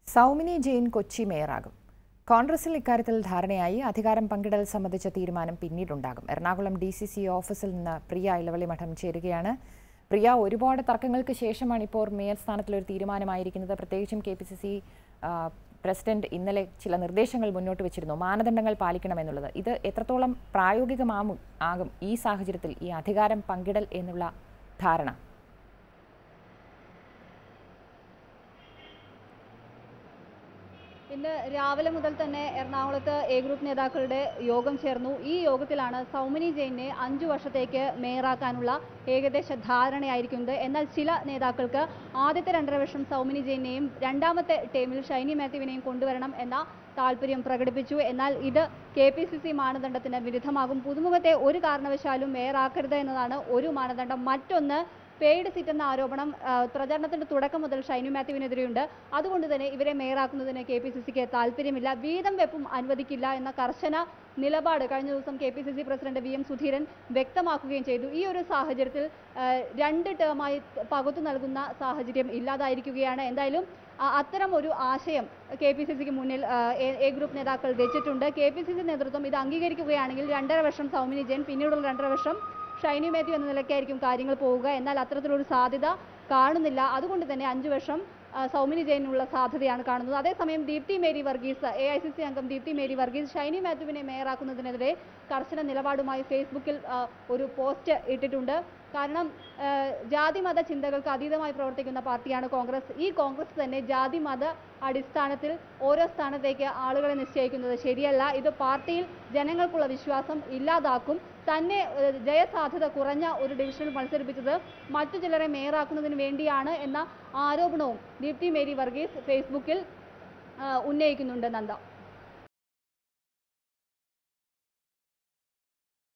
സൗമിനി ജെയിൻ കൊച്ചി മേയറാകും കോൺഗ്രസിൽ ഇക്കാര്യത്തിൽ ധാരണയായി അധികാരം പങ്കിടൽ സംബന്ധിച്ച തീരുമാനം പിന്നീടുണ്ടാകും എറണാകുളം ഡി സി സി ഓഫീസിൽ നിന്ന് പ്രിയ ഇളവള്ളി മഠം ചേരുകയാണ് പ്രിയ ഒരുപാട് തർക്കങ്ങൾക്ക് ശേഷമാണ് ഇപ്പോൾ മേയർ സ്ഥാനത്തിലൊരു തീരുമാനമായിരിക്കുന്നത് പ്രത്യേകിച്ചും K P C C president ഇന്നലെ ചില നിർദ്ദേശങ്ങൾ മുന്നോട്ട് വെച്ചിരുന്നു മാനദണ്ഡങ്ങൾ പാലിക്കണമെന്നുള്ളത് ഇത് എത്രത്തോളം പ്രായോഗികമാകും ആകും ഈ സാഹചര്യത്തിൽ ഈ അധികാരം പങ്കിടൽ എന്നുള്ള ധാരണ ഇന്ന് രാവിലെ മുതൽ തന്നെ എറണാകുളത്ത് എ ഗ്രൂപ്പ് നേതാക്കളുടെ യോഗം ചേർന്നു ഈ യോഗത്തിലാണ് സൗമിനി ജെയിനെ അഞ്ചു വർഷത്തേക്ക് മേയറാക്കാനുള്ള ഏകദേശ ധാരണയായിരിക്കുന്നത് എന്നാൽ ചില നേതാക്കൾക്ക് ആദ്യത്തെ രണ്ടര വർഷം സൗമിനി ജെയിനെയും രണ്ടാമത്തെ ടേമിൽ ഷൈനി മാത്യുവിനെയും കൊണ്ടുവരണം എന്ന താല്പര്യം പ്രകടിപ്പിച്ചു എന്നാൽ ഇത് കെ പി സി സി മാനദണ്ഡത്തിന് വിരുദ്ധമാകും പുതുമുഖത്തെ ഒരു കാരണവശാലും മേയറാക്കരുത് എന്നതാണ് ഒരു മാനദണ്ഡം മറ്റൊന്ന് പെയ്ഡ് സിറ്റ് എന്ന ആരോപണം ആ, പ്രചരണത്തിന്റെ തുടക്കം മുതൽ ഷൈനു മാത്യുവിനെതിരെയുണ്ട് അതുകൊണ്ട് തന്നെ ഇവരെ മേയറാക്കുന്നതിന് കെ പി സി സിക്ക് താല്പര്യമില്ല വീതം വെപ്പും അനുവദിക്കില്ല എന്ന കർശന നിലപാട് കഴിഞ്ഞ ദിവസം K P C C president V M Sudheeran വ്യക്തമാക്കുകയും ചെയ്തു ഈ ഒരു സാഹചര്യത്തിൽ ആ, രണ്ട് ടേമായി പകുത്തു നൽകുന്ന സാഹചര്യം ഇല്ലാതായിരിക്കുകയാണ് എന്തായാലും ആ, അത്തരം ഒരു ആശയം കെ പി സി സിക്ക് മുന്നിൽ ആ, എ എ ഗ്രൂപ്പ് നേതാക്കൾ വെച്ചിട്ടുണ്ട് കെ പി സി സി നേതൃത്വം ഇത് അംഗീകരിക്കുകയാണെങ്കിൽ രണ്ടര വർഷം സൗമിനി ജെയിൻ പിന്നീടുള്ള രണ്ടര വർഷം ഷൈനി മാത്യു എന്ന നിലയ്ക്കായിരിക്കും കാര്യങ്ങൾ പോവുക എന്നാൽ അത്തരത്തിലൊരു സാധ്യത കാണുന്നില്ല അതുകൊണ്ട് തന്നെ അഞ്ചു വർഷം ആ, സൗമിനി ജെയിനുള്ള സാധ്യതയാണ് കാണുന്നത് അതേസമയം Deepthi Mary Varghese A I C C അംഗം ദീപ്തി മേരി വർഗീസ് ഷൈനി മാത്യുവിനെ മേയറാക്കുന്നതിനെതിരെ കർശന നിലപാടുമായി ഫേസ്ബുക്കിൽ ആ, ഒരു പോസ്റ്റ് ഇട്ടിട്ടുണ്ട് കാരണം ആ, ജാതി മത ചിന്തകൾക്ക് അതീതമായി പ്രവർത്തിക്കുന്ന പാർട്ടിയാണ് കോൺഗ്രസ് ഈ കോൺഗ്രസ് തന്നെ ജാതി മത അടിസ്ഥാനത്തിൽ ഓരോ സ്ഥാനത്തേക്ക് ആളുകളെ നിശ്ചയിക്കുന്നത് ശരിയല്ല ഇത് പാർട്ടിയിൽ ജനങ്ങൾക്കുള്ള വിശ്വാസം ഇല്ലാതാക്കും തന്നെ ഏഹ്, ജയസാധ്യത കുറഞ്ഞ ഒരു ഡിവിഷനിൽ മത്സരിപ്പിച്ചത് മറ്റു ചിലരെ മേയറാക്കുന്നതിന് വേണ്ടിയാണ് എന്ന ആരോപണവും ദീപ്തി മേരി വർഗീസ് ഫേസ്ബുക്കിൽ ആ, ഉന്നയിക്കുന്നുണ്ട് നന്ദ